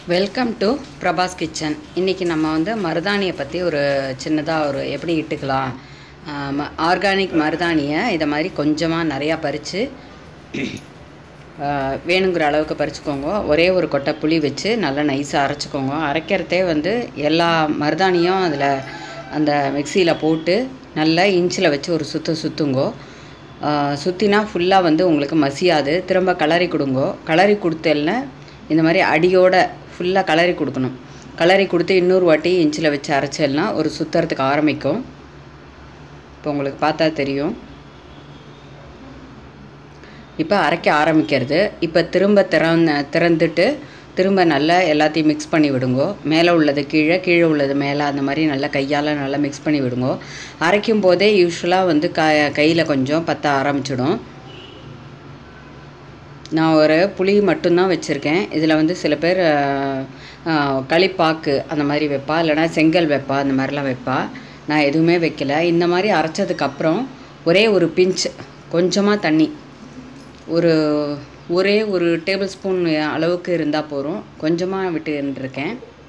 welcome to Prabhas kitchen இன்றைக்கி நம்ம வந்து மருதாணியை பற்றி ஒரு சின்னதாக ஒரு எப்படி இட்டுக்கலாம் ஆர்கானிக் மருதாணியை இதை மாதிரி கொஞ்சமாக நிறையா பறித்து வேணுங்கிற அளவுக்கு பறிச்சுக்கோங்க ஒரே ஒரு கொட்டை புளி வச்சு நல்லா நைஸாக அரைச்சிக்கோங்க அரைக்கிறதே வந்து எல்லா மருதாணியும் அதில் அந்த மிக்சியில் போட்டு நல்லா இன்ச்சில் வச்சு ஒரு சுற்று சுற்றுங்கோ சுற்றினா ஃபுல்லாக வந்து உங்களுக்கு மசியாது திரும்ப கலரி கொடுங்கோ கலரி கொடுத்தேல்னா இந்த மாதிரி அடியோட ஃபுல்லாக கலரி கொடுக்கணும் கலரி கொடுத்து இன்னொரு வாட்டி இன்ச்சில் வச்சு அரைச்சல்னா ஒரு சுற்றுறதுக்கு ஆரம்பிக்கும் இப்போ உங்களுக்கு பார்த்தா தெரியும் இப்போ அரைக்க ஆரம்பிக்கிறது இப்போ திரும்ப திறந்த திறந்துட்டு திரும்ப நல்லா எல்லாத்தையும் மிக்ஸ் பண்ணி விடுங்கோ மேலே உள்ளது கீழே கீழே உள்ளது மேலே அந்த மாதிரி நல்லா கையால் நல்லா மிக்ஸ் பண்ணி விடுங்கோ அரைக்கும் போதே யூஸ்வலாக வந்து க கையில் கொஞ்சம் பற்ற ஆரம்பிச்சிடும் நான் ஒரு புளி மட்டும்தான் வச்சுருக்கேன் இதில் வந்து சில பேர் களிப்பாக்கு அந்த மாதிரி வைப்பா இல்லைனா செங்கல் வைப்பா அந்த மாதிரிலாம் வைப்பா நான் எதுவுமே வைக்கல இந்த மாதிரி அரைச்சதுக்கப்புறம் ஒரே ஒரு பிஞ்ச் கொஞ்சமாக தண்ணி ஒரு ஒரே ஒரு டேபிள் ஸ்பூன் அளவுக்கு இருந்தால் போதும் கொஞ்சமாக விட்டு இருந்திருக்கேன்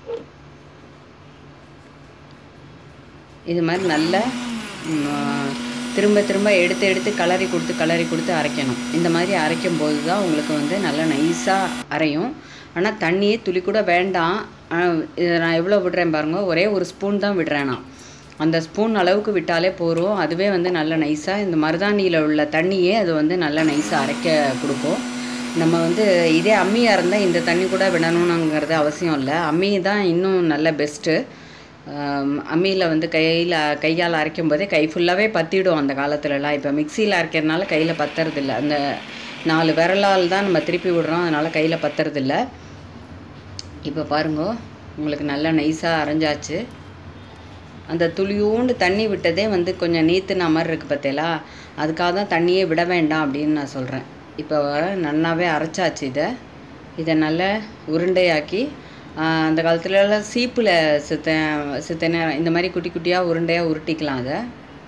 இது மாதிரி நல்லா திரும்ப திரும்ப எடுத்து எடுத்து கலரி கொடுத்து கலரி கொடுத்து அரைக்கணும் இந்த மாதிரி அரைக்கும் போது தான் உங்களுக்கு வந்து நல்லா நைஸாக அரையும் ஆனால் தண்ணியே துளி கூட வேண்டாம் இதை நான் எவ்வளோ விடுறேன் பாருங்கள் ஒரே ஒரு ஸ்பூன் தான் விடுறேன் நான் அந்த ஸ்பூன் அளவுக்கு விட்டாலே போதும் அதுவே வந்து நல்ல நைஸாக இந்த மருதாணியில் உள்ள தண்ணியே அது வந்து நல்லா நைஸாக அரைக்க கொடுக்கும் நம்ம வந்து இதே அம்மியாக இருந்தால் இந்த தண்ணி கூட விடணுங்கிறது அவசியம் இல்லை அம்மி தான் இன்னும் நல்ல பெஸ்ட்டு அம்மியில் வந்து கையில் கையால் அரைக்கும் போதே கை ஃபுல்லாகவே பற்றிடும் அந்த காலத்துலலாம் இப்போ மிக்சியில் அரைக்கிறதுனால கையில் பத்துறதில்ல அந்த நாலு விரலால் தான் நம்ம திருப்பி விடுறோம் அதனால் கையில் பத்துறதில்ல இப்போ பாருங்க உங்களுக்கு நல்லா நைஸாக அரைஞ்சாச்சு அந்த துளியோண்டு தண்ணி விட்டதே வந்து கொஞ்சம் நீத்துன மாதிரி இருக்குது பார்த்தீங்களா அதுக்காக தான் தண்ணியே விட வேண்டாம் அப்படின்னு நான் சொல்கிறேன் இப்போ நல்லாவே அரைச்சாச்சு இதை இதை நல்லா உருண்டையாக்கி அந்த காலத்துலலாம் சீப்பில் சித்த சித்தனை இந்த மாதிரி குட்டி குட்டியாக உருண்டையாக உருட்டிக்கலாம் அதை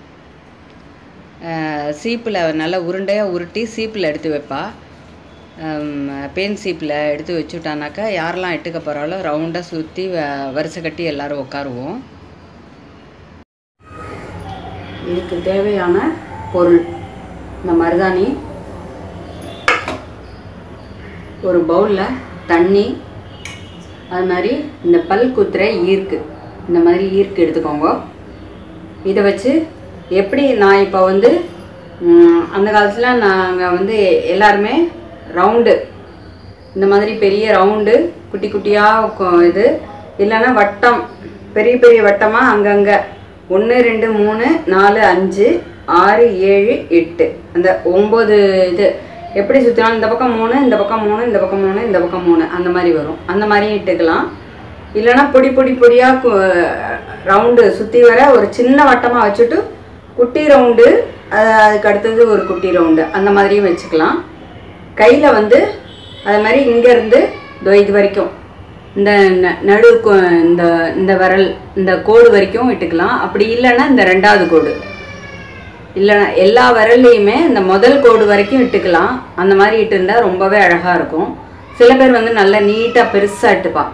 சீப்பில் நல்லா உருண்டையாக உருட்டி சீப்பில் எடுத்து வைப்பா பேன் சீப்பில் எடுத்து வச்சுட்டானாக்கா யாரெல்லாம் எட்டுக்க போகிறாலோ ரவுண்டாக சுற்றி வரிசை கட்டி எல்லோரும் உட்காருவோம் இதுக்கு தேவையான பொருள் இந்த மருதாணி ஒரு பவுலில் தண்ணி அது மாதிரி இந்த பல் குத்துற ஈர்க்கு இந்த மாதிரி ஈர்க்கு எடுத்துக்கோங்க இதை வச்சு எப்படி நான் இப்போ வந்து அந்த காலத்தில் நாங்கள் வந்து எல்லாருமே ரவுண்டு இந்த மாதிரி பெரிய ரவுண்டு குட்டி குட்டியாக இது இல்லைன்னா வட்டம் பெரிய பெரிய வட்டமாக அங்கங்கே ஒன்று ரெண்டு மூணு நாலு அஞ்சு ஆறு ஏழு எட்டு அந்த ஒம்பது இது எப்படி சுற்றினாலும் இந்த பக்கம் மூணு இந்த பக்கம் மூணு இந்த பக்கம் மூணு இந்த பக்கம் மூணு அந்த மாதிரி வரும் அந்த மாதிரியும் இட்டுக்கலாம் இல்லைன்னா பொடி பொடி பொடியாக ரவுண்டு சுற்றி வர ஒரு சின்ன வட்டமாக வச்சுட்டு குட்டி ரவுண்டு அதுக்கு அடுத்தது ஒரு குட்டி ரவுண்டு அந்த மாதிரியும் வச்சுக்கலாம் கையில் வந்து அது மாதிரி இங்கேருந்து இதோ இது வரைக்கும் இந்த நடு இந்த இந்த விரல் இந்த கோடு வரைக்கும் விட்டுக்கலாம் அப்படி இல்லைன்னா இந்த ரெண்டாவது கோடு இல்லைனா எல்லா விரல்லையுமே இந்த முதல் கோடு வரைக்கும் இட்டுக்கலாம் அந்த மாதிரி இட்டுருந்தா ரொம்பவே அழகாக இருக்கும் சில பேர் வந்து நல்லா நீட்டாக பெருசாக இட்டுப்பான்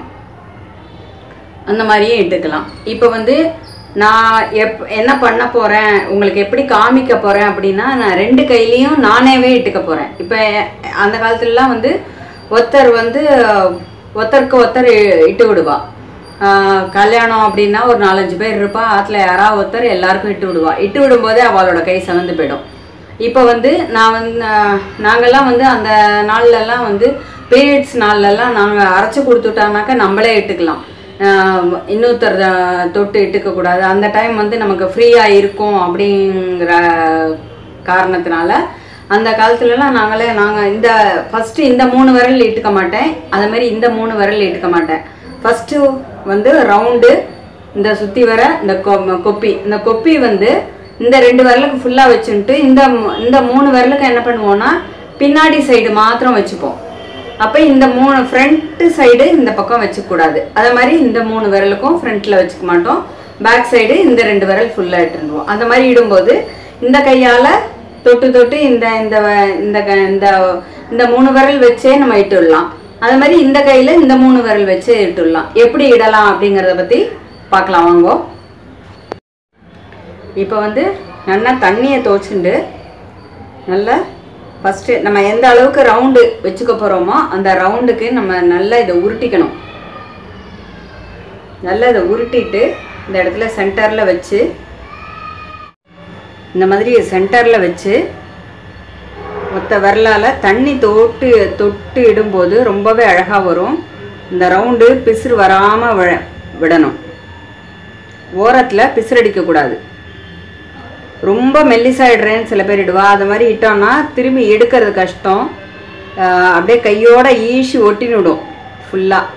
அந்த மாதிரியும் இட்டுக்கலாம் இப்போ வந்து நான் எப் என்ன பண்ண போகிறேன் உங்களுக்கு எப்படி காமிக்க போகிறேன் அப்படின்னா நான் ரெண்டு கையிலையும் நானேவே இட்டுக்க போகிறேன் இப்போ அந்த காலத்துலலாம் வந்து ஒருத்தர் வந்து ஒருத்தருக்கு ஒருத்தர் இட்டு விடுவா கல்யாணம் அப்படின்னா ஒரு நாலஞ்சு பேர் இருப்பா ஆற்றுல யாராவது ஒருத்தர் எல்லாருக்கும் இட்டு விடுவா இட்டு விடும்போதே அவளோட கை செவந்து போயிடும் இப்போ வந்து நான் வந்து நாங்கள்லாம் வந்து அந்த நாள்லலாம் வந்து பீரியட்ஸ் நாள்லலாம் நாங்கள் அரைச்சி கொடுத்துட்டானாக்கா நம்மளே இட்டுக்கலாம் இன்னொருத்தர் தொட்டு இட்டுக்க கூடாது அந்த டைம் வந்து நமக்கு ஃப்ரீயாக இருக்கும் அப்படிங்கிற காரணத்தினால அந்த காலத்துலலாம் நாங்களே நாங்கள் இந்த ஃபஸ்ட்டு இந்த மூணு விரல் இட்டுக்க மாட்டேன் அதே மாதிரி இந்த மூணு விரல் இட்டுக்க மாட்டேன் ஃபஸ்ட்டு வந்து ரவுண்டு இந்த சுற்றி வர இந்த கொப்பி இந்த கொப்பி வந்து இந்த ரெண்டு விரலுக்கு ஃபுல்லாக வச்சுட்டு இந்த இந்த மூணு விரலுக்கு என்ன பண்ணுவோம்னா பின்னாடி சைடு மாத்திரம் வச்சுப்போம் அப்போ இந்த மூணு ஃப்ரண்ட்டு சைடு இந்த பக்கம் வச்சுக்கூடாது அதே மாதிரி இந்த மூணு விரலுக்கும் ஃப்ரண்ட்டில் வச்சுக்க மாட்டோம் பேக் சைடு இந்த ரெண்டு விரல் ஃபுல்லாக இட்டுருவோம் அந்த மாதிரி இடும்போது இந்த கையால் தொட்டு தொட்டு இந்த இந்த இந்த இந்த இந்த மூணு விரல் வச்சே நம்ம இட்டுடலாம் அது மாதிரி இந்த கையில் இந்த மூணு விரல் வச்சு இட்டுடலாம் எப்படி இடலாம் அப்படிங்கிறத பற்றி பார்க்கலாம் வாங்கோ இப்போ வந்து நல்லா தண்ணியை துவச்சுண்டு நல்லா ஃபஸ்ட்டு நம்ம எந்த அளவுக்கு ரவுண்டு வச்சுக்க போகிறோமோ அந்த ரவுண்டுக்கு நம்ம நல்லா இதை உருட்டிக்கணும் நல்லா இதை உருட்டிட்டு இந்த இடத்துல சென்டரில் வச்சு இந்த மாதிரி சென்டரில் வச்சு மொத்த விரலால் தண்ணி தொட்டு தொட்டு இடும்போது ரொம்பவே அழகாக வரும் இந்த ரவுண்டு பிசுறு வராமல் விழ விடணும் ஓரத்தில் பிசுறடிக்கக்கூடாது ரொம்ப மெல்லிசாயிடுறேன்னு சில பேர் இடுவா அது மாதிரி இட்டோம்னா திரும்பி எடுக்கிறது கஷ்டம் ஆஹ் அப்படியே கையோட ஈசி ஒட்டின்னு விடும் ஃபுல்லாக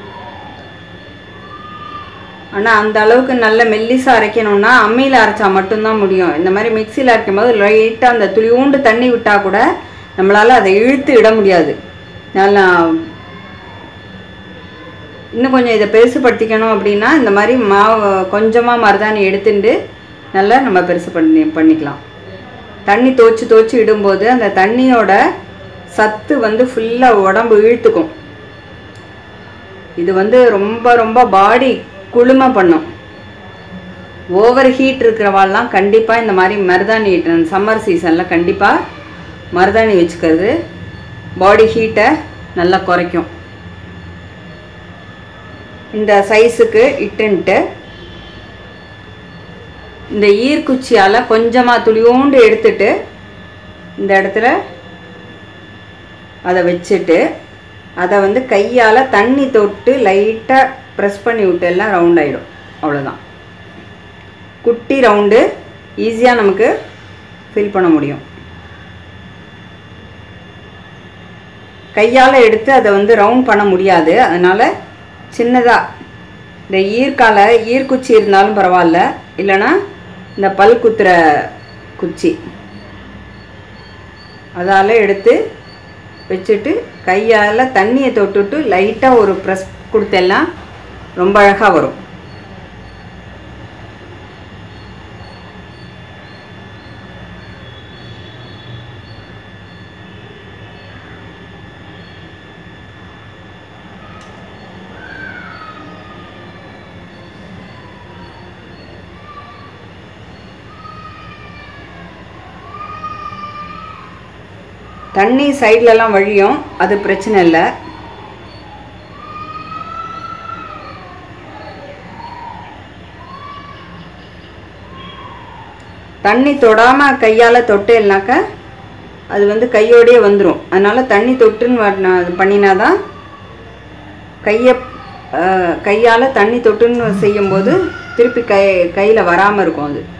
ஆனால் அந்த அளவுக்கு நல்ல மெல்லிசா அரைக்கணும்னா அம்மியில் அரைச்சா மட்டும்தான் முடியும் இந்த மாதிரி மிக்சியில் அரைக்கும் போது லைட்டாக அந்த துளியூண்டு தண்ணி விட்டால் கூட நம்மளால் அதை இழுத்து இட முடியாது நல்லா இன்னும் கொஞ்சம் இதை பெருசுப்படுத்திக்கணும் அப்படின்னா இந்த மாதிரி மாவு கொஞ்சமாக மருதாணி எடுத்துட்டு நல்லா நம்ம பெருசு பண்ணி பண்ணிக்கலாம் தண்ணி தோச்சு தோச்சு இடும்போது அந்த தண்ணியோட சத்து வந்து ஃபுல்லாக உடம்பு இழுத்துக்கும் இது வந்து ரொம்ப ரொம்ப பாடி குளுமை பண்ணும் ஓவர் ஹீட் இருக்கிறவாள்லாம் கண்டிப்பாக இந்த மாதிரி மருதாணி சம்மர் சீசனில் கண்டிப்பாக மருதாணி வச்சுக்கிறது பாடி ஹீட்டை நல்லா குறைக்கும் இந்த சைஸுக்கு இட்டுன்ட்டு இந்த ஈர்க்குச்சியால் கொஞ்சமாக துளியோண்டு எடுத்துட்டு இந்த இடத்துல அதை வச்சுட்டு அதை வந்து கையால் தண்ணி தொட்டு லைட்டாக ப்ரெஸ் பண்ணி விட்டு எல்லாம் ரவுண்ட் ஆகிடும் அவ்வளோதான் குட்டி ரவுண்டு ஈஸியாக நமக்கு ஃபில் பண்ண முடியும் கையால் எடுத்து அதை வந்து ரவுண்ட் பண்ண முடியாது அதனால் சின்னதாக இந்த ஈர்க்கால ஈர்க்குச்சி இருந்தாலும் பரவாயில்ல இல்லைன்னா இந்த பல் குத்துற குச்சி அதால் எடுத்து வச்சுட்டு கையால் தண்ணியை தொட்டுட்டு லைட்டாக ஒரு ப்ரெஸ் கொடுத்தெல்லாம் ரொம்ப அழகாக வரும் தண்ணி சைட்லலாம் வழியும் அது பிரச்சனை இல்லை தண்ணி தொடாமல் கையால் தொட்டேல்னாக்க அது வந்து கையோடையே வந்துடும் அதனால் தண்ணி தொட்டுன்னு வ- பண்ணினாதான் கையை கையால் தண்ணி தொட்டுன்னு செய்யும்போது திருப்பி கை கையில் வராமல் இருக்கும் அது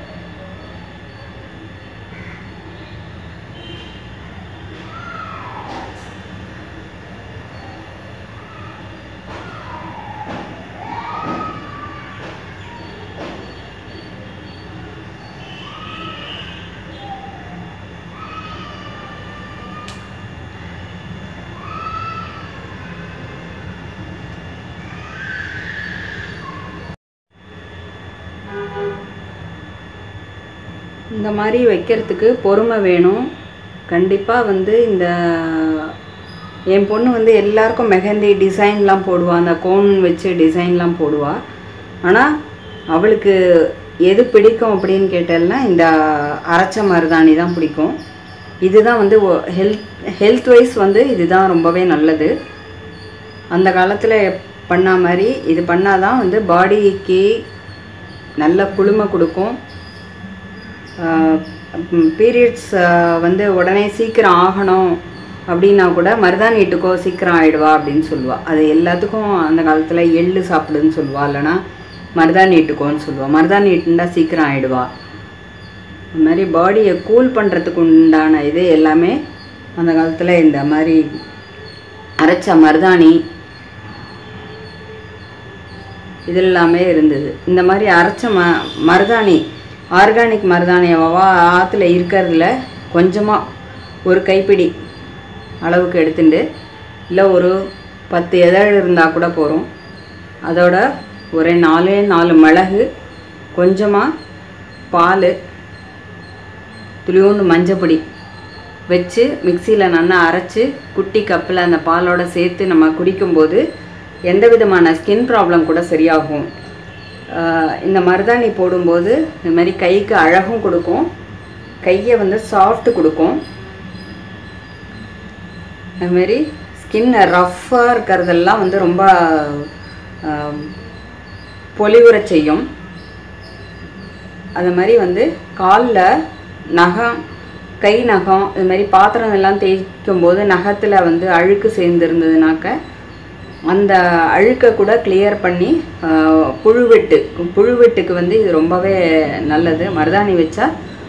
இந்த மாதிரி வைக்கிறதுக்கு பொறுமை வேணும் கண்டிப்பாக வந்து இந்த என் பொண்ணு வந்து எல்லாருக்கும் மெஹந்தி டிசைன்லாம் போடுவா அந்த கோன் வச்சு டிசைன்லாம் போடுவா ஆனால் அவளுக்கு எது பிடிக்கும் அப்படின்னு கேட்டேன்னா இந்த அரைச்ச மருதாணி தான் பிடிக்கும் இதுதான் வந்து ஹெல்த் ஹெல்த் வைஸ் வந்து இதுதான் ரொம்பவே நல்லது அந்த காலத்தில் பண்ண மாதிரி இது பண்ணாதான் வந்து பாடிக்கு நல்ல குளுமை கொடுக்கும் பீரியட்ஸ் வந்து உடனே சீக்கிரம் ஆகணும் அப்படின்னா கூட மருதாணி இட்டுக்கோ சீக்கிரம் ஆயிடுவா அப்படின்னு சொல்லுவாள் அது எல்லாத்துக்கும் அந்த காலத்தில் எள்ளு சாப்பிடுன்னு சொல்லுவா இல்லைன்னா மருதாணி இட்டுக்கோன்னு சொல்லுவா மருதாணி இட்டுண்டா சீக்கிரம் ஆயிடுவா இந்த மாதிரி பாடியை கூல் பண்ணுறதுக்கு உண்டான இது எல்லாமே அந்த காலத்தில் இந்த மாதிரி அரைச்ச மருதாணி இது எல்லாமே இருந்தது இந்த மாதிரி அரைச்ச ம மருதாணி ஆர்கானிக் மருதாணியவா ஆற்றுல இருக்கிறதுல கொஞ்சமாக ஒரு கைப்பிடி அளவுக்கு எடுத்துட்டு இல்லை ஒரு பத்து எதழ் இருந்தால் கூட போகிறோம் அதோட ஒரு நாலே நாலு மிளகு கொஞ்சமாக பால் துளியோண்டு மஞ்சப்பொடி வச்சு மிக்சியில் நல்லா அரைச்சி குட்டி கப்பில் அந்த பாலோட சேர்த்து நம்ம குடிக்கும்போது எந்த விதமான ஸ்கின் ப்ராப்ளம் கூட சரியாகும் ஆஹ் இந்த மருதாணி போடும்போது இது மாதிரி கைக்கு அழகும் கொடுக்கும் கையை வந்து சாஃப்ட் கொடுக்கும் அது மாதிரி ஸ்கின் ரஃப்பாக இருக்கிறதெல்லாம் வந்து ரொம்ப ஆஹ், பொலிவுறச் செய்யும் அது மாதிரி வந்து காலில் நகம் கை நகம் இது மாதிரி பாத்திரம் எல்லாம் தேய்க்கும் போது நகத்தில் வந்து அழுக்கு சேர்ந்துருந்ததுனாக்க அந்த அழுக்கை கூட கிளியர் பண்ணி ஆஹ், புழுவெட்டு புழுவெட்டுக்கு வந்து இது ரொம்பவே நல்லது மருதாணி வச்சா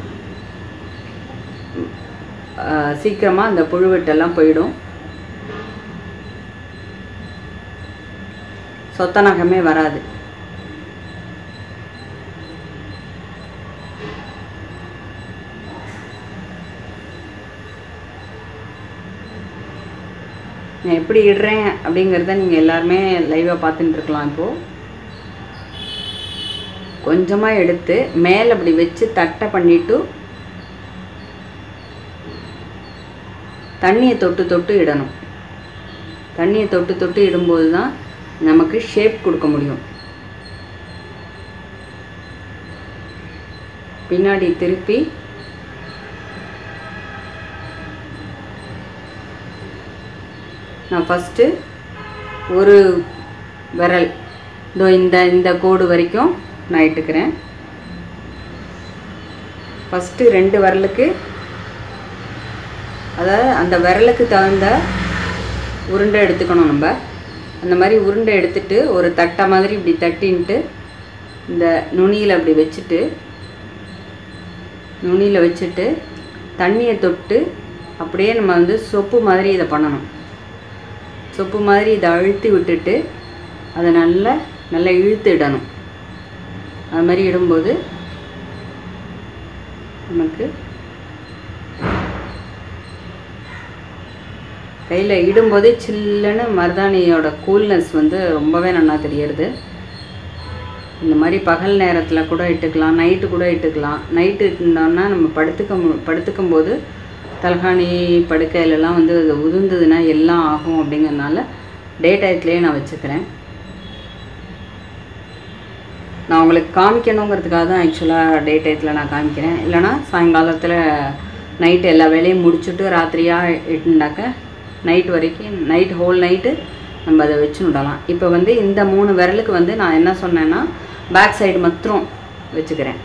ஆஹ், சீக்கிரமா அந்த புழுவெட்டெல்லாம் போயிடும் சொத்த நகமே வராது நான் எப்படி இடுறேன் அப்படிங்கிறத நீங்கள் எல்லாருமே லைவாக பார்த்துட்டு இருக்கலாம் இப்போது கொஞ்சமாக எடுத்து மேலே அப்படி வச்சு தட்டை பண்ணிட்டு தண்ணியை தொட்டு தொட்டு இடணும் தண்ணியை தொட்டு தொட்டு இடும்போது தான் நமக்கு ஷேப் கொடுக்க முடியும் பின்னாடி திருப்பி நான் ஃபஸ்ட்டு ஒரு விரல் இதோ இந்த இந்த கோடு வரைக்கும் நான் இட்டுக்கிறேன் ஃபஸ்ட்டு ரெண்டு விரலுக்கு அதாவது அந்த விரலுக்கு தகுந்த உருண்டை எடுத்துக்கணும் நம்ம அந்த மாதிரி உருண்டை எடுத்துட்டு ஒரு தட்டை மாதிரி இப்படி தட்டின்ட்டு இந்த நுனியில் அப்படி வச்சுட்டு நுனியில் வச்சுட்டு தண்ணியை தொட்டு அப்படியே நம்ம வந்து சொப்பு மாதிரி இதை பண்ணணும் சொப்பு மாதிரி இதை அழுத்தி விட்டுட்டு அதை நல்லா நல்லா இழுத்து இடணும் அது மாதிரி இடும்போது நமக்கு கையில் இடும்போதே சில்லுன்னு மருதாணியோட கூல்னஸ் வந்து ரொம்பவே நல்லா தெரியறது இந்த மாதிரி பகல் நேரத்தில் கூட இட்டுக்கலாம் நைட்டு கூட இட்டுக்கலாம் நைட்டு இட்டுனோம்னா நம்ம படுத்துக்க மு- படுத்துக்கும் போது தலகாணி படுக்கையிலலாம் வந்து அது உதிர்ந்ததுன்னா எல்லாம் ஆகும் அப்படிங்கிறதுனால டே டயத்துலேயே நான் வச்சுக்கிறேன் நான் உங்களுக்கு காமிக்கணுங்கிறதுக்காக தான் ஆக்சுவலாக டே டயத்தில் நான் காமிக்கிறேன் இல்லைனா சாயங்காலத்தில் நைட்டு எல்லா வேலையும் முடிச்சுட்டு ராத்திரியாக இட்டுனாக்க நைட் வரைக்கும் நைட் ஹோல் நைட்டு நம்ம அதை வச்சு விடலாம் இப்போ வந்து இந்த மூணு விரலுக்கு வந்து நான் என்ன சொன்னேன்னா பேக் சைடு மாத்திரம் வச்சுக்கிறேன்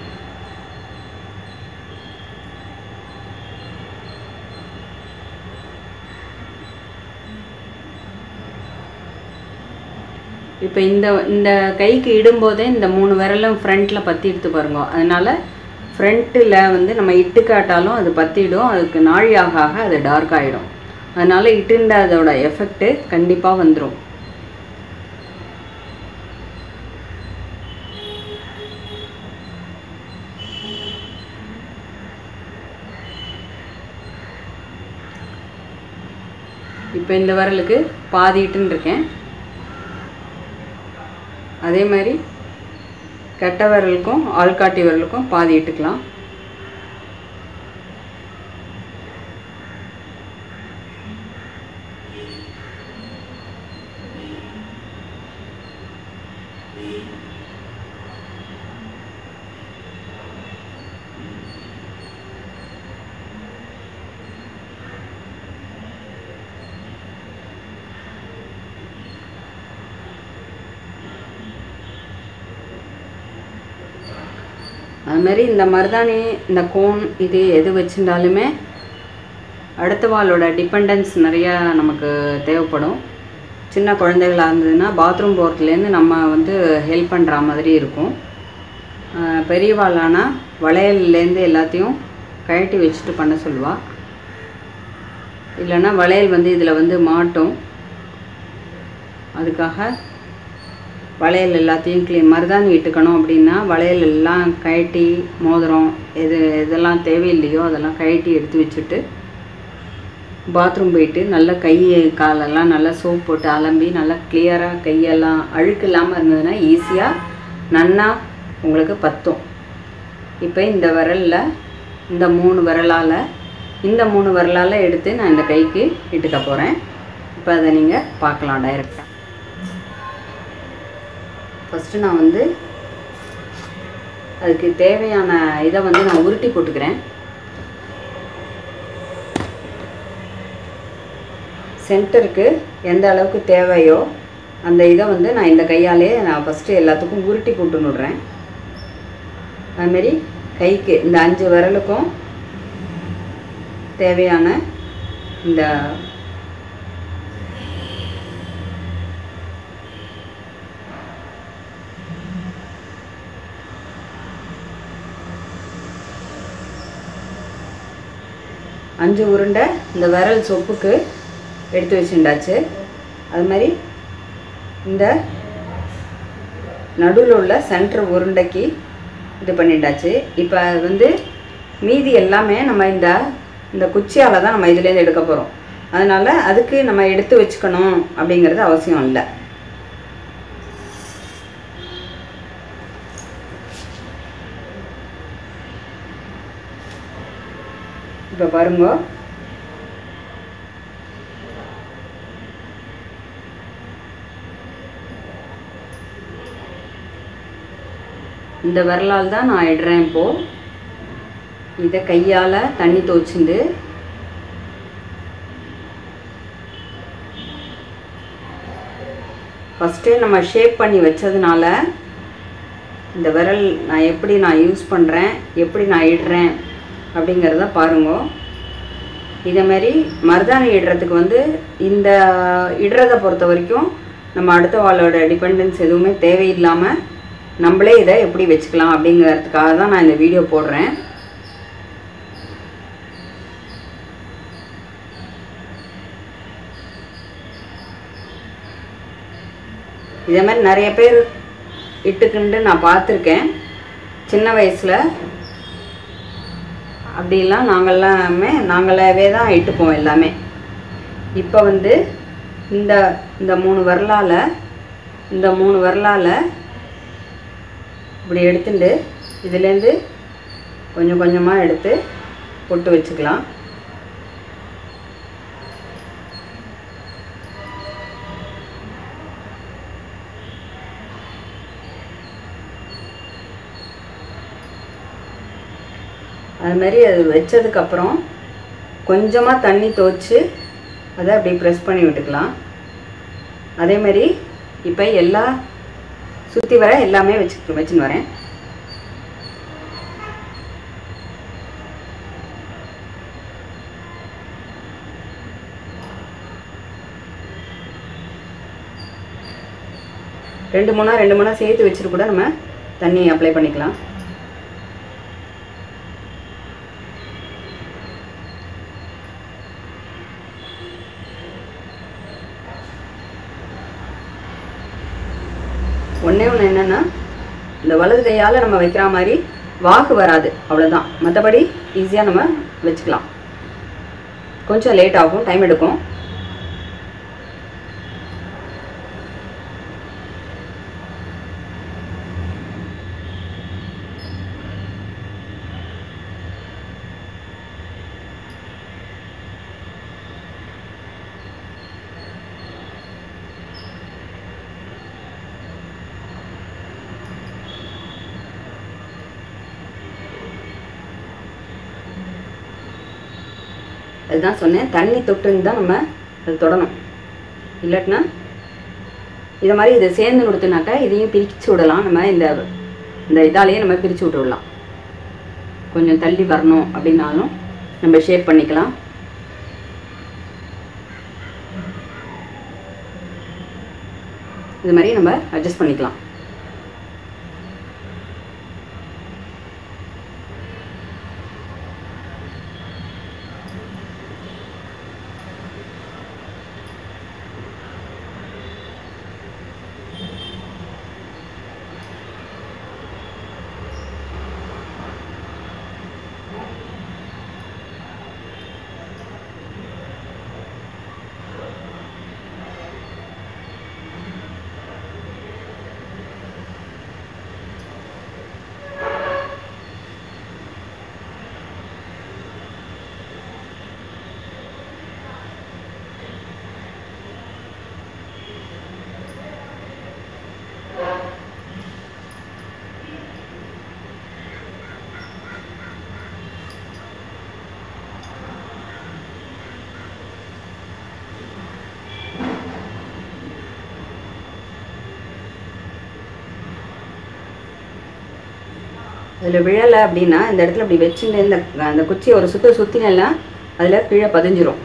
இப்போ இந்த இந்த கைக்கு இடும்போதே இந்த மூணு விரலும் ஃப்ரண்ட்டில் பற்றி எடுத்து பாருங்க அதனால ஃப்ரண்ட்டில் வந்து நம்ம இட்டு காட்டாலும் அது பற்றிடும் அதுக்கு நாழி ஆக ஆக அது டார்க் ஆகிடும் அதனால இட்டுண்ட அதோட எஃபெக்ட்டு கண்டிப்பாக வந்துடும் இப்போ இந்த விரலுக்கு பாதி இட்டுன்னு இருக்கேன் அதே மாதிரி கட்டை விரலுக்கும் ஆள்காட்டி விரலுக்கும் பாதி இட்டுக்கலாம் அது மாதிரி இந்த மருதாணி இந்த கோன் இது எது வச்சிருந்தாலுமே அடுத்த வாளோட டிபெண்டன்ஸ் நிறையா நமக்கு தேவைப்படும் சின்ன குழந்தைகளாக இருந்ததுன்னா பாத்ரூம் போகிறதுலேருந்து நம்ம வந்து ஹெல்ப் பண்ணுற மாதிரி இருக்கும் ஆஹ் பெரியவாளானா வளையல்லேருந்து எல்லாத்தையும் கழட்டி வச்சுட்டு பண்ண சொல்லுவாள் இல்லைன்னா வளையல் வந்து இதில் வந்து மாட்டும் அதுக்காக வளையல் எல்லாத்தையும் க்ளீன் மருதாணி இட்டுக்கணும் அப்படின்னா வளையல் எல்லாம் கழட்டி மோதிரம் எது எதெல்லாம் தேவையில்லையோ அதெல்லாம் கழட்டி எடுத்து வச்சுட்டு பாத்ரூம் போயிட்டு நல்லா கை காலெல்லாம் நல்லா சோப் போட்டு அலம்பி நல்லா கிளியராக கையெல்லாம் அழுக்கு இல்லாமல் இருந்ததுன்னா ஈஸியாக நன்னா உங்களுக்கு பத்தும் இப்போ இந்த விரலில் இந்த மூணு விரலால் இந்த மூணு விரலால் எடுத்து நான் இந்த கைக்கு இட்டுக்க போகிறேன் இப்போ அதை நீங்கள் பார்க்கலாம் டைரெக்டாக ஃபஸ்ட்டு நான் வந்து அதுக்கு தேவையான இதை வந்து நான் உருட்டி போட்டுக்கிறேன் சென்டருக்கு எந்த அளவுக்கு தேவையோ அந்த இதை வந்து நான் இந்த கையாலே நான் ஃபஸ்ட்டு எல்லாத்துக்கும் உருட்டி போட்டு விடுறேன் அதுமாரி கைக்கு இந்த அஞ்சு விரலுக்கும் தேவையான இந்த அஞ்சு உருண்டை இந்த விரல் சொப்புக்கு எடுத்து வச்சுட்டாச்சு அது மாதிரி இந்த நடுவில் உள்ள சென்டர் உருண்டைக்கு இது பண்ணிட்டாச்சு இப்போ வந்து மீதி எல்லாமே நம்ம இந்த இந்த குச்சியால் தான் நம்ம இதுலேருந்து எடுக்க போகிறோம் அதனால் அதுக்கு நம்ம எடுத்து வச்சுக்கணும் அப்படிங்கிறது அவசியம் இல்லை இப்போ பாருங்க இந்த விரலால் தான் நான் இடுறேன் இப்போது இதை கையால் தண்ணி துவச்சிண்டு ஃபஸ்ட்டே நம்ம ஷேப் பண்ணி வச்சதுனால இந்த விரல் நான் எப்படி நான் யூஸ் பண்ணுறேன் எப்படி நான் இடுறேன் அப்படிங்கிறத பாருங்க இதேமாரி மருதாணி இடுறதுக்கு வந்து இந்த இடுறதை பொறுத்த வரைக்கும் நம்ம அடுத்த வாளோட டிபெண்டன்ஸ் எதுவுமே தேவையில்லாமல் நம்மளே இதை எப்படி வச்சுக்கலாம் அப்படிங்கிறதுக்காக தான் நான் இந்த வீடியோ போடுறேன் இதே மாதிரி நிறைய பேர் இட்டுக்குண்டு நான் பார்த்துருக்கேன் சின்ன வயசில் அப்படிலாம் நாங்கள்லாமே நாங்களாவே தான் இட்டுப்போம் எல்லாமே இப்போ வந்து இந்த இந்த மூணு விரலால் இந்த மூணு விரலால் இப்படி எடுத்துட்டு இதுலேருந்து கொஞ்சம் கொஞ்சமாக எடுத்து பொட்டு வச்சுக்கலாம் அது மாதிரி அது வச்சதுக்கப்புறம் கொஞ்சமாக தண்ணி துவச்சி அதை அப்படி ப்ரெஸ் பண்ணி விட்டுக்கலாம் அதே மாதிரி இப்போ எல்லா சுற்றி வர எல்லாமே வச்சு வச்சுன்னு வரேன் ரெண்டு மூணா ரெண்டு மூணா சேர்த்து வச்சுட்டு கூட நம்ம தண்ணி அப்ளை பண்ணிக்கலாம் ஒன்றே ஒன்று என்னென்னா இந்த வலது கையால் நம்ம வைக்கிற மாதிரி வாக்கு வராது அவ்வளோதான் மற்றபடி ஈஸியாக நம்ம வச்சுக்கலாம் கொஞ்சம் லேட் ஆகும் டைம் எடுக்கும் அதுதான் சொன்னேன் தண்ணி தொட்டுன்னு தான் நம்ம அது தொடணும் இல்லாட்டினா இதை மாதிரி இதை சேர்ந்து கொடுத்தனாக்கா இதையும் பிரித்து விடலாம் நம்ம இந்த இந்த இதாலேயே நம்ம பிரித்து விட்டு விடலாம் கொஞ்சம் தள்ளி வரணும் அப்படின்னாலும் நம்ம ஷேப் பண்ணிக்கலாம் இது மாதிரி நம்ம அட்ஜஸ்ட் பண்ணிக்கலாம் அதில் விழலை அப்படின்னா இந்த இடத்துல இப்படி வச்சுட்டு இந்த அந்த குச்சியை ஒரு சுற்று சுற்றினா அதில் கீழே பதிஞ்சிரும்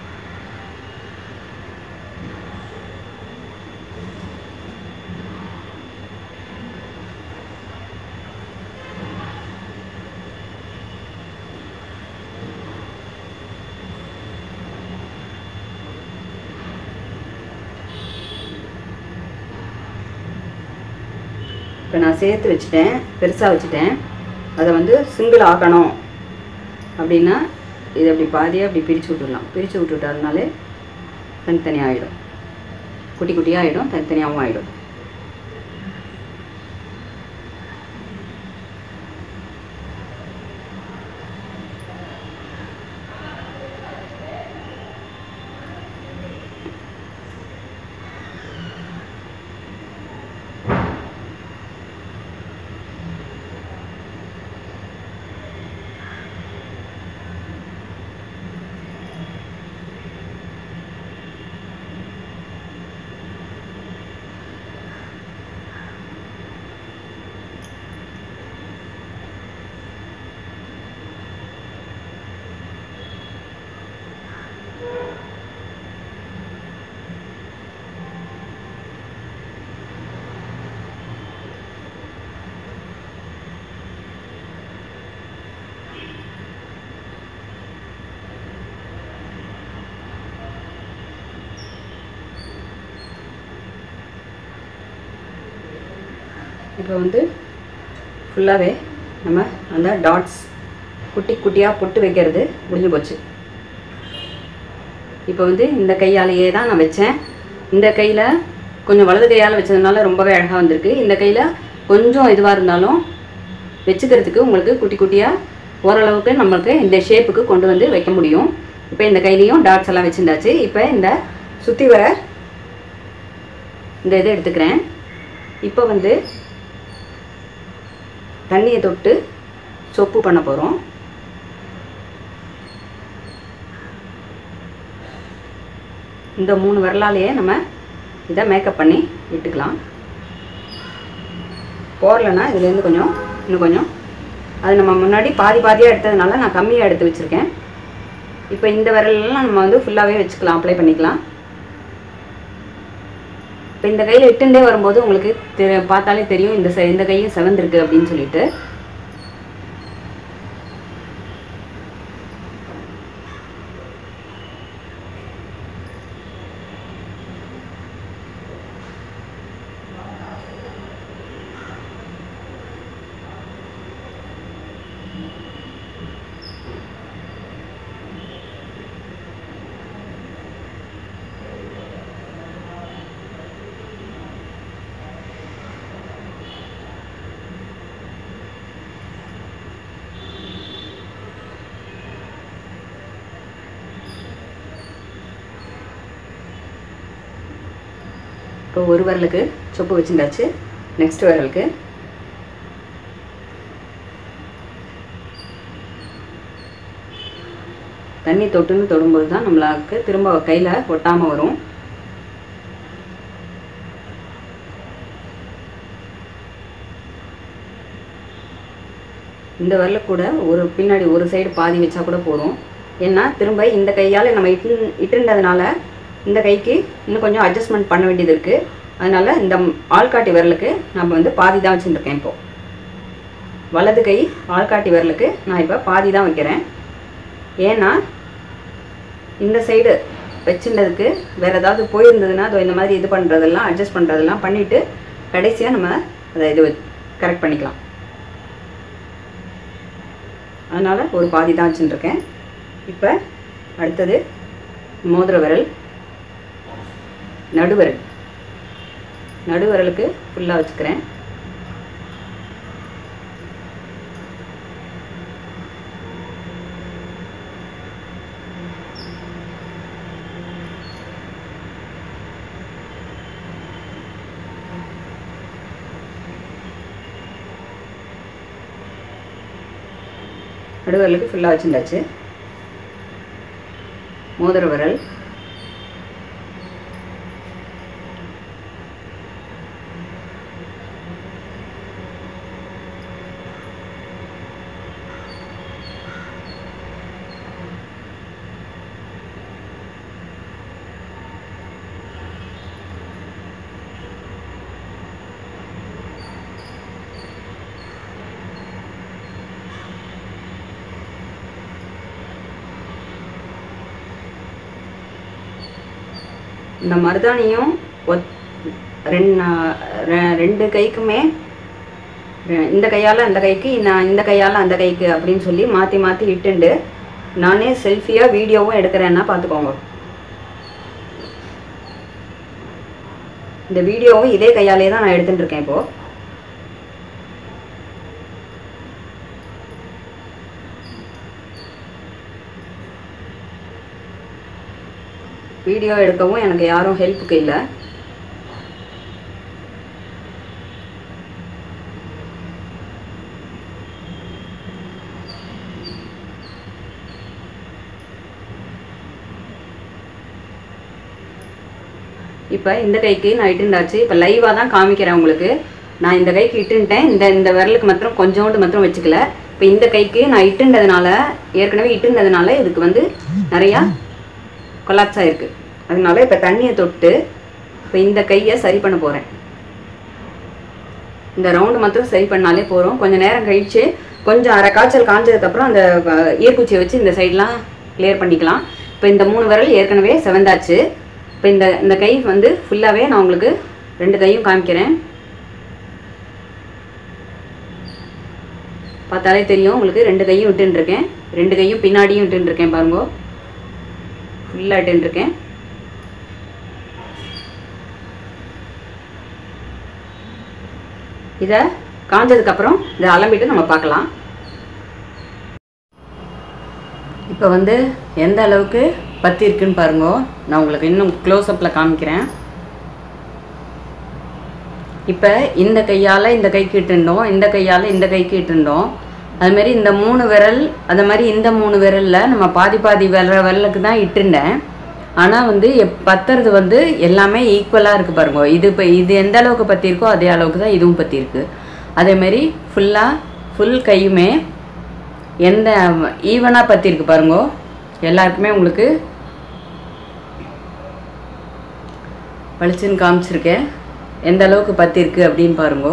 இப்போ நான் சேர்த்து வச்சுட்டேன் பெருசாக வச்சுட்டேன் அதை வந்து சிங்கிள் ஆக்கணும் அப்படின்னா இதை அப்படி பாதியாக அப்படி பிரித்து விட்டுடலாம் பிரித்து விட்டுட்டதுனாலே தனித்தனியாக ஆகிடும் குட்டி குட்டியாக ஆகிடும் தனித்தனியாகவும் ஆகிடும் இப்போ வந்து ஃபுல்லாகவே நம்ம அந்த டாட்ஸ் குட்டி குட்டியாக பொட்டு வைக்கிறது முடிஞ்சு போச்சு இப்போ வந்து இந்த கையாலேயே தான் நான் வச்சேன் இந்த கையில் கொஞ்சம் வலது கையால் வச்சதுனால ரொம்பவே அழகாக வந்திருக்கு இந்த கையில் கொஞ்சம் இதுவாக இருந்தாலும் வச்சுக்கிறதுக்கு உங்களுக்கு குட்டி குட்டியாக ஓரளவுக்கு நம்மளுக்கு இந்த ஷேப்புக்கு கொண்டு வந்து வைக்க முடியும் இப்போ இந்த கையிலையும் டாட்ஸ் எல்லாம் வச்சுருந்தாச்சு இப்போ இந்த சுற்றி வர இந்த இதை எடுத்துக்கிறேன் இப்போ வந்து தண்ணியை தொட்டு சொப்பு பண்ண போகிறோம் இந்த மூணு விரலாலேயே நம்ம இதை மேக்கப் பண்ணி விட்டுக்கலாம் போடலைன்னா இதுலேருந்து கொஞ்சம் இன்னும் கொஞ்சம் அது நம்ம முன்னாடி பாதி பாதியாக எடுத்ததுனால நான் கம்மியாக எடுத்து வச்சுருக்கேன் இப்போ இந்த விரலெல்லாம் நம்ம வந்து ஃபுல்லாகவே வச்சுக்கலாம் அப்ளை பண்ணிக்கலாம் இப்போ இந்த கையில் இட்டுண்டே வரும்போது உங்களுக்கு தெ பார்த்தாலே தெரியும் இந்த செ- இந்த கையும் செவந்திருக்கு அப்படின்னு சொல்லிட்டு இப்போ ஒரு விரலுக்கு சொப்பு வச்சுருந்தாச்சு நெக்ஸ்ட் விரலுக்கு தண்ணி தொட்டுன்னு தொடும்போது தான் நம்மளுக்கு திரும்ப கையில் ஒட்டாமல் வரும் இந்த விரல கூட ஒரு பின்னாடி ஒரு சைடு பாதி வச்சா கூட போதும் ஏன்னா திரும்ப இந்த கையால் நம்ம இட்டு இட்டுன்றதுனால இந்த கைக்கு இன்னும் கொஞ்சம் அட்ஜஸ்ட்மெண்ட் பண்ண வேண்டியது இருக்குது அதனால இந்த ஆள்காட்டி விரலுக்கு நம்ம வந்து பாதி தான் வச்சுருக்கேன் இப்போ வலது கை ஆள்காட்டி விரலுக்கு நான் இப்போ பாதி தான் வைக்கிறேன் ஏன்னா இந்த சைடு வச்சுருந்ததுக்கு வேறு ஏதாவது போயிருந்ததுன்னா அதோ இந்த மாதிரி இது பண்ணுறதெல்லாம் அட்ஜஸ்ட் பண்ணுறதெல்லாம் பண்ணிவிட்டு கடைசியாக நம்ம அதை இது கரெக்ட் பண்ணிக்கலாம் அதனால் ஒரு பாதி தான் வச்சுட்டுருக்கேன் இப்போ அடுத்தது மோதிர விரல் நடுவிரல் நடுவிரலுக்கு ஃபுல்லாக வச்சுக்கிறேன் நடுவிரலுக்கு ஃபுல்லாக வச்சுருந்தாச்சு மோதிர விரல் இந்த மருதாணியும் ஒத் ரெண்டு ரெ- ரெண்டு கைக்குமே ரெ- இந்த கையால் அந்த கைக்கு நான் இந்த கையால் அந்த கைக்கு அப்படின்னு சொல்லி மாற்றி மாற்றி இட்டுண்டு நானே செல்ஃபியாக வீடியோவும் எடுக்கிறேன்னா பார்த்துக்கோங்க இந்த வீடியோவும் இதே கையாலே தான் நான் எடுத்துட்டு இருக்கேன் இப்போது வீடியோ எடுக்கவும் எனக்கு யாரும் ஹெல்ப்புக்கு இல்லை இப்போ இந்த கைக்கு நான் இட்டுண்டாச்சு இப்போ லைவாக தான் காமிக்கிறேன் உங்களுக்கு நான் இந்த கைக்கு இட்டுன்ட்டேன் இந்த இந்த விரலுக்கு மாத்திரம் கொஞ்சோண்டு மாத்திரம் வச்சுக்கல இப்போ இந்த கைக்கு நான் இட்டுண்டதுனால ஏற்கனவே இட்டுண்டதுனால இதுக்கு வந்து நிறையா கொலாப்ஸ் ஆயிருக்கு அதனால இப்போ தண்ணியை தொட்டு இப்போ இந்த கையை சரி பண்ண போகிறேன் இந்த ரவுண்டு மாத்திரம் சரி பண்ணாலே போகிறோம் கொஞ்சம் நேரம் கழிச்சு கொஞ்சம் அரை காய்ச்சல் காஞ்சதுக்கப்புறம் அந்த அஹ், ஈர்க்குச்சியை வச்சு இந்த சைட்லாம் கிளியர் பண்ணிக்கலாம் இப்போ இந்த மூணு விரல் ஏற்கனவே செவந்தாச்சு இப்போ இந்த இந்த கை வந்து ஃபுல்லாகவே நான் உங்களுக்கு ரெண்டு கையும் காமிக்கிறேன் பார்த்தாலே தெரியும் உங்களுக்கு ரெண்டு கையும் விட்டுருக்கேன் ரெண்டு கையும் பின்னாடியும் விட்டுருக்கேன் பாருங்க ஃபுல்லாக விட்டுருக்கேன் இதை காஞ்சதுக்கப்புறம் இதை அலம்பிட்டு நம்ம பார்க்கலாம் இப்போ வந்து எந்த அளவுக்கு பத்தி இருக்குன்னு பாருங்க நான் உங்களுக்கு இன்னும் க்ளோஸ்அப்பில் காமிக்கிறேன் இப்போ இந்த கையால் இந்த கைக்கு இட்டுண்டோம் இந்த கையால் இந்த கைக்கு இட்டுண்டோம் அது மாதிரி இந்த மூணு விரல் அது மாதிரி இந்த மூணு விரலில் நம்ம பாதி பாதி விரல் விரலுக்கு தான் இட்டுண்டேன் ஆனால் வந்து எப் பத்துறது வந்து எல்லாமே ஈக்குவலாக இருக்குது பாருங்க இது இப்போ இது எந்த அளவுக்கு பற்றி இருக்கோ அதே அளவுக்கு தான் இதுவும் பற்றி இருக்கு அதேமாரி ஃபுல்லாக ஃபுல் கையுமே எந்த ஈவனாக பற்றி இருக்கு பாருங்க எல்லாருக்குமே உங்களுக்கு பளிச்சுன்னு காமிச்சிருக்கேன் எந்த அளவுக்கு பற்றி இருக்கு அப்படின்னு பாருங்க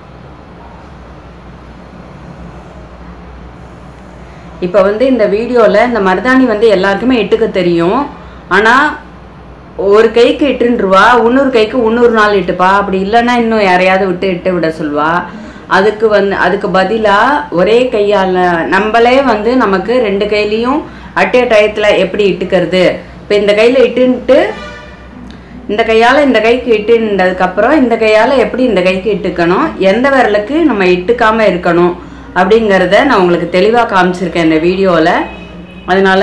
இப்போ வந்து இந்த வீடியோவில் இந்த மருதாணி வந்து எல்லாருக்குமே இட்டுக்க தெரியும் ஆனால் ஒரு கைக்கு இட்டுருவா இன்னொரு கைக்கு இன்னொரு நாள் இட்டுப்பா அப்படி இல்லைன்னா இன்னும் யாரையாவது விட்டு இட்டு விட சொல்வா அதுக்கு வந்து அதுக்கு பதிலாக ஒரே கையால் நம்மளே வந்து நமக்கு ரெண்டு கையிலையும் அட்டே டயத்தில் எப்படி இட்டுக்கிறது இப்போ இந்த கையில் இட்டுன்ட்டு இந்த கையால் இந்த கைக்கு இட்டுன்றதுக்கப்புறம் இந்த கையால் எப்படி இந்த கைக்கு இட்டுக்கணும் எந்த விரலுக்கு நம்ம இட்டுக்காம இருக்கணும் அப்படிங்கிறத நான் உங்களுக்கு தெளிவாக காமிச்சிருக்கேன் இந்த வீடியோவில் அதனால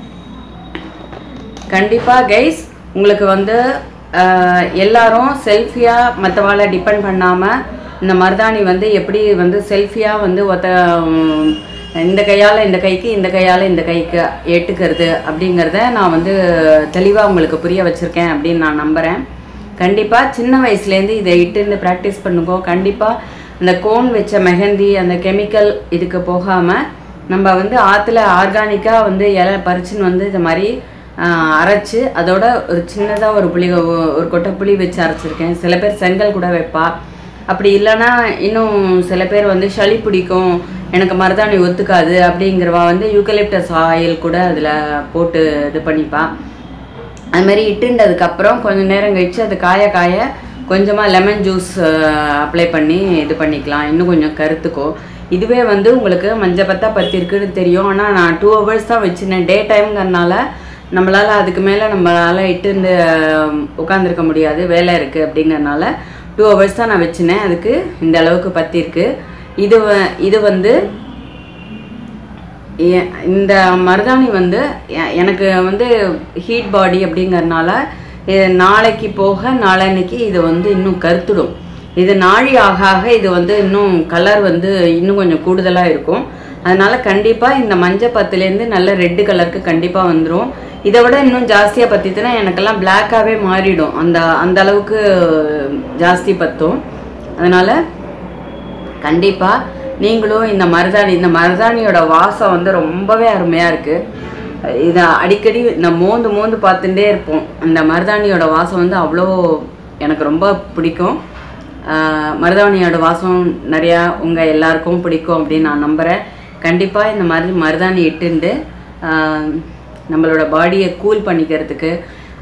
கண்டிப்பாக கைஸ் உங்களுக்கு வந்து ஆஹ், எல்லாரும் செல்ஃபியாக மற்றவாளை டிபெண்ட் பண்ணாமல் இந்த மருதாணி வந்து எப்படி வந்து செல்ஃபியாக வந்து ஒத்த உம், இந்த கையால் இந்த கைக்கு இந்த கையால் இந்த கைக்கு எட்டுக்கிறது அப்படிங்கிறத நான் வந்து தெளிவாக உங்களுக்கு புரிய வச்சுருக்கேன் அப்படின்னு நான் நம்புகிறேன் கண்டிப்பாக சின்ன வயசுலேருந்து இதை இட்டுன்னு ப்ராக்டிஸ் பண்ணுங்க கண்டிப்பாக அந்த கோன் வச்ச மெஹந்தி அந்த கெமிக்கல் இதுக்கு போகாமல் நம்ம வந்து ஆற்றுல ஆர்கானிக்காக வந்து இலை பறிச்சுன்னு வந்து இது மாதிரி ஆஹ், அரைச்சு அதோட ஒரு சின்னதாக ஒரு புளி ஒ- ஒரு கொட்டை புளி வச்சு அரைச்சிருக்கேன் சில பேர் செங்கல் கூட வைப்பா அப்படி இல்லைன்னா இன்னும் சில பேர் வந்து சளி பிடிக்கும் எனக்கு மருதாணி ஒத்துக்காது அப்படிங்கிறவா வந்து யூக்கலிப்டஸ் ஆயில் கூட அதில் போட்டு இது பண்ணிப்பா அது மாதிரி இட்டுண்டதுக்கப்புறம் கொஞ்சம் நேரம் கழிச்சு அது காய காய கொஞ்சமாக லெமன் ஜூஸ் அப்ளை பண்ணி இது பண்ணிக்கலாம் இன்னும் கொஞ்சம் கருத்துக்கும் இதுவே வந்து உங்களுக்கு மஞ்சள் பத்தா பத்தி இருக்குன்னு தெரியும் ஆனால் நான் டூ ஹவர்ஸ் தான் வச்சுருந்தேன் டே டைம்ங்கிறனால நம்மளால் அதுக்கு மேலே நம்மளால் இட்டுந்து உட்காந்துருக்க முடியாது வேலை இருக்குது அப்படிங்கறனால டூ ஹவர்ஸ் தான் நான் வச்சுனேன் அதுக்கு இந்த அளவுக்கு பத்தி இருக்கு இது வ- இது வந்து எ- இந்த மருதாணி வந்து எ- எனக்கு வந்து ஹீட் பாடி அப்படிங்கறனால இது நாளைக்கு போக நாளன்னைக்கு இது வந்து இன்னும் கருத்துடும் இது நாழி ஆக ஆக இது வந்து இன்னும் கலர் வந்து இன்னும் கொஞ்சம் கூடுதலாக இருக்கும் அதனால கண்டிப்பாக இந்த மஞ்சள் பத்துலேருந்து நல்ல ரெட்டு கலருக்கு கண்டிப்பாக வந்துடும் இதை விட இன்னும் ஜாஸ்தியாக பற்றிச்சுன்னா எனக்கெல்லாம் பிளாக்காகவே மாறிடும் அந்த அந்த அளவுக்கு ஜாஸ்தி பத்தும் அதனால் கண்டிப்பாக நீங்களும் இந்த மருதாணி இந்த மருதாணியோட வாசம் வந்து ரொம்பவே அருமையாக இருக்குது இதை அடிக்கடி இந்த மோந்து மோந்து பார்த்துட்டே இருப்போம் அந்த மருதாணியோட வாசம் வந்து அவ்வளோ எனக்கு ரொம்ப பிடிக்கும் ஆஹ் மருதாணியோட வாசம் நிறையா உங்கள் எல்லாருக்கும் பிடிக்கும் அப்படின்னு நான் நம்புகிறேன் கண்டிப்பாக இந்த மாதிரி மருதாணி இட்டுண்டு ஆஹ் நம்மளோட பாடியை கூல் பண்ணிக்கிறதுக்கு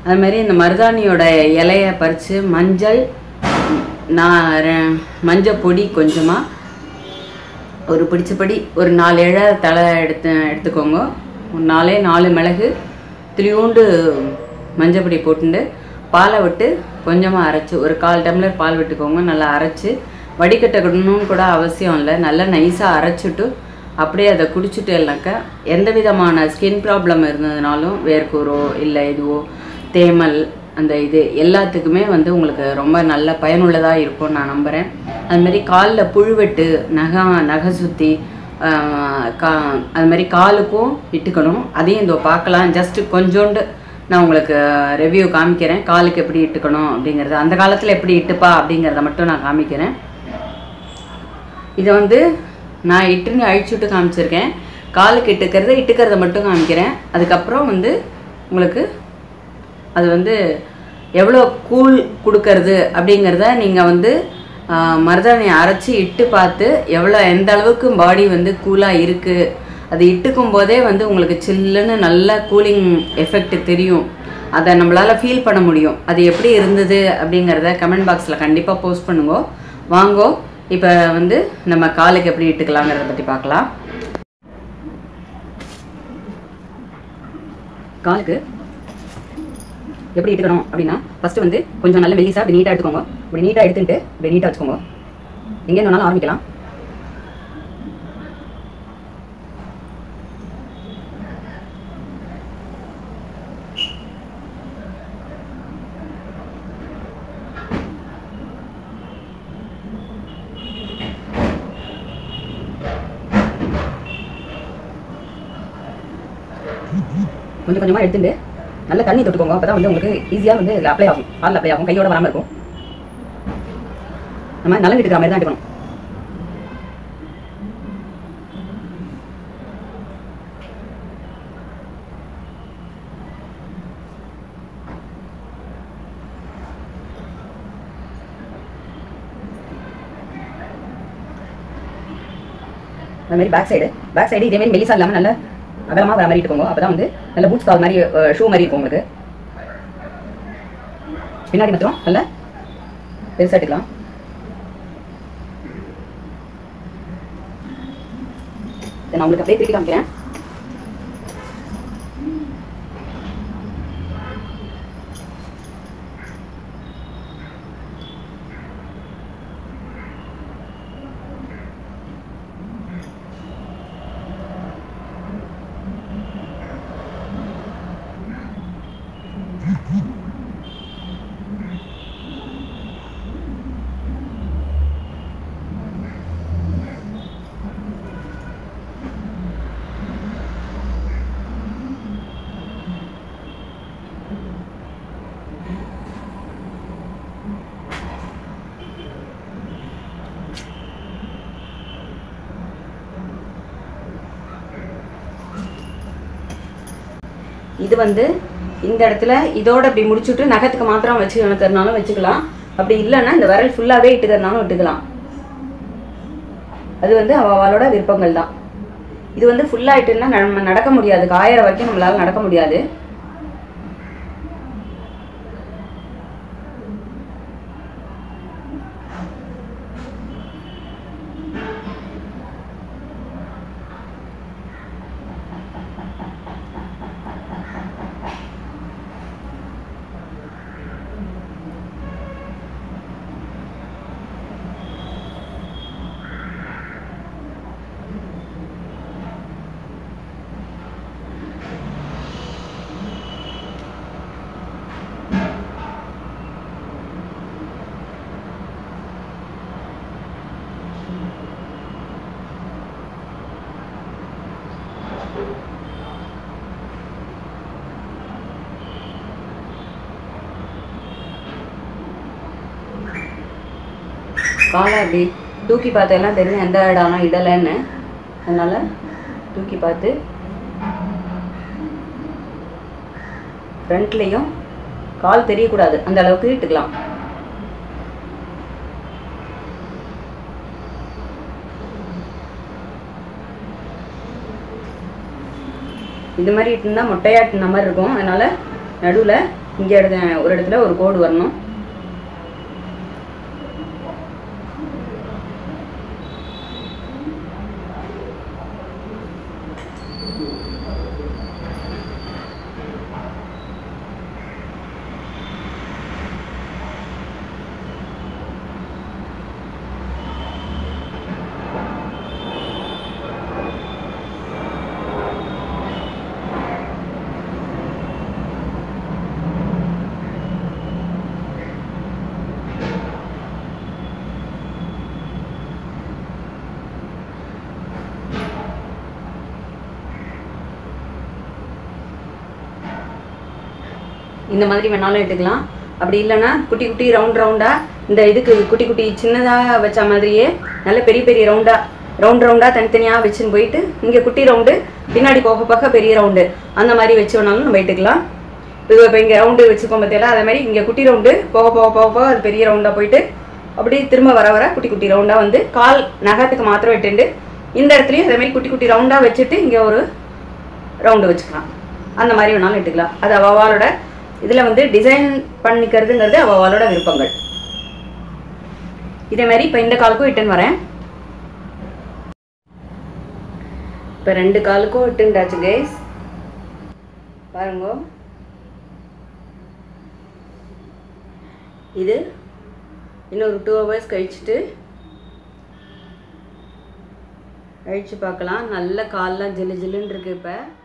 அது மாதிரி இந்த மருதாணியோட இலைய பறித்து மஞ்சள் நான் ரெ- மஞ்சள் பொடி கொஞ்சமாக ஒரு பிடிச்சபடி ஒரு நாலு இழை தலை எடுத்து எடுத்துக்கோங்க ஒரு நாலே நாலு மிளகு துளியூண்டு மஞ்சள் பொடி போட்டுண்டு பாலை விட்டு கொஞ்சமாக அரைச்சி ஒரு கால் டம்ளர் பால் விட்டுக்கோங்க நல்லா அரைச்சி வடிகட்டணும்னு கூட அவசியம் இல்லை நல்லா நைஸாக அரைச்சிட்டு அப்படியே அதை குடிச்சிட்டு இல்லைனாக்கா எந்த விதமான ஸ்கின் ப்ராப்ளம் இருந்ததுனாலும் வேர்க்கூரோ இல்லை இதுவோ தேமல் அந்த இது எல்லாத்துக்குமே வந்து உங்களுக்கு ரொம்ப நல்ல பயனுள்ளதாக இருக்கும்னு நான் நம்புகிறேன் அதுமாரி காலில் புழுவெட்டு நகை நகை சுற்றி கா அது மாதிரி காலுக்கும் இட்டுக்கணும் அதையும் இதோ பார்க்கலாம் ஜஸ்ட்டு கொஞ்சோண்டு நான் உங்களுக்கு ரிவ்யூ காமிக்கிறேன் காலுக்கு எப்படி இட்டுக்கணும் அப்படிங்கிறது அந்த காலத்தில் எப்படி இட்டுப்பா அப்படிங்கிறத மட்டும் நான் காமிக்கிறேன் இதை வந்து நான் இட்டுன்னு அழிச்சுட்டு காமிச்சிருக்கேன் காலுக்கு இட்டுக்கிறத இட்டுக்கிறத மட்டும் காமிக்கிறேன் அதுக்கப்புறம் வந்து உங்களுக்கு அது வந்து எவ்வளோ கூழ் கொடுக்கறது அப்படிங்கிறத நீங்கள் வந்து ஆஹ், மருதாணியை அரைச்சி இட்டு பார்த்து எவ்வளோ எந்த அளவுக்கு பாடி வந்து கூலாக இருக்குது அது இட்டுக்கும் போதே வந்து உங்களுக்கு சில்லுன்னு நல்ல கூலிங் எஃபெக்ட் தெரியும் அதை நம்மளால் ஃபீல் பண்ண முடியும் அது எப்படி இருந்தது அப்படிங்கிறத கமெண்ட் பாக்ஸில் கண்டிப்பாக போஸ்ட் பண்ணுங்க வாங்கோ இப்போ வந்து நம்ம காலுக்கு எப்படி இட்டுக்கலாங்கிறத பற்றி பார்க்கலாம் காலுக்கு எப்படி இட்டுக்கணும் அப்படின்னா ஃபர்ஸ்ட் வந்து கொஞ்சம் நல்ல மெல்லிசா இப்படி நீட்டாக எடுத்துக்கோங்க இப்படி நீட்டாக எடுத்துட்டு இப்படி நீட்டாக வச்சுக்கோங்க எங்கே வேணாலும் ஆரம்பிக்கலாம் கொஞ்சம் கொஞ்சமாக எடுத்துட்டு நல்ல தண்ணி தொட்டுக்கோங்க அப்போ தான் வந்து உங்களுக்கு ஈஸியாக வந்து இதில் அப்ளை ஆகும் காலில் அப்ளை ஆகும் கையோட வராமல் இருக்கும் நம்ம நல்ல எடுக்கிற மாதிரி தான் எடுக்கணும் அது மாதிரி பேக் சைடு பேக் சைடு இதே மாதிரி மெலிசா இல்லாமல் நல்ல அகலமாக வர மாதிரி இருக்குங்க அப்போ தான் வந்து நல்ல பூட்ஸ் கால் மாதிரி ஷூ மாதிரி இருக்கும் உங்களுக்கு பின்னாடி மட்டும் நல்ல பெருசாக எடுக்கலாம் இதை நான் உங்களுக்கு அப்படியே திருப்பி காமிக்கிறேன் இது வந்து இந்த இடத்துல இதோட இப்படி முடிச்சுட்டு நகத்துக்கு மாத்திரம் வச்சு இழுக்கிறதுனாலும் வச்சுக்கலாம் அப்படி இல்லைன்னா இந்த விரல் ஃபுல்லாகவே இட்டுக்கிறதுனாலும் விட்டுக்கலாம் அது வந்து அவ அவளோட விருப்பங்கள் தான் இது வந்து ஃபுல்லாகிட்டுன்னா நம்ம நடக்க முடியாது காயிற வரைக்கும் நம்மளால நடக்க முடியாது காலை அப்படி தூக்கி பார்த்தெல்லாம் தெரியும் எந்த இடம்லாம் இடலைன்னு அதனால் தூக்கி பார்த்து ஃப்ரண்ட்லேயும் கால் தெரியக்கூடாது அந்த அளவுக்கு இட்டுக்கலாம் இது மாதிரி இட்டுனா மொட்டையாட்டின மாதிரி இருக்கும் அதனால் நடுவில் இங்கே இடத்துல ஒரு இடத்துல ஒரு கோடு வரணும் இந்த மாதிரி வேணாலும் எடுத்துக்கலாம் அப்படி இல்லைன்னா குட்டி குட்டி ரவுண்ட் ரவுண்டாக இந்த இதுக்கு குட்டி குட்டி சின்னதாக வச்ச மாதிரியே நல்ல பெரிய பெரிய ரவுண்டாக ரவுண்ட் ரவுண்டாக தனித்தனியாக வச்சுன்னு போயிட்டு இங்கே குட்டி ரவுண்டு பின்னாடி போக போக பெரிய ரவுண்டு அந்த மாதிரி வச்சு வேணாலும் நம்ம எடுத்துக்கலாம் இது இப்போ இங்கே ரவுண்டு வச்சுருக்கோம் பார்த்தீங்களா அதே மாதிரி இங்கே குட்டி ரவுண்டு போக போக போக போக அது பெரிய ரவுண்டாக போயிட்டு அப்படியே திரும்ப வர வர குட்டி குட்டி ரவுண்டாக வந்து கால் நகத்துக்கு மாத்திரம் விட்டுண்டு இந்த இடத்துலையும் அதே மாதிரி குட்டி குட்டி ரவுண்டாக வச்சுட்டு இங்கே ஒரு ரவுண்டு வச்சுக்கலாம் அந்த மாதிரி வேணாலும் எடுத்துக்கலாம் அது அவளோட இதில் வந்து டிசைன் பண்ணிக்கிறதுங்கிறது அவளோட விருப்பங்கள் இதே மாதிரி இப்போ இந்த காலுக்கும் இட்டுன்னு வரேன் இப்போ ரெண்டு காலுக்கும் இட்டுண்டாச்சு கைஸ் பாருங்க இது இன்னொரு டூ ஹவர்ஸ் கழிச்சுட்டு கழிச்சு பார்க்கலாம் நல்ல கால்லாம் ஜில்லு ஜில்லுன்னு இருக்கு இப்போ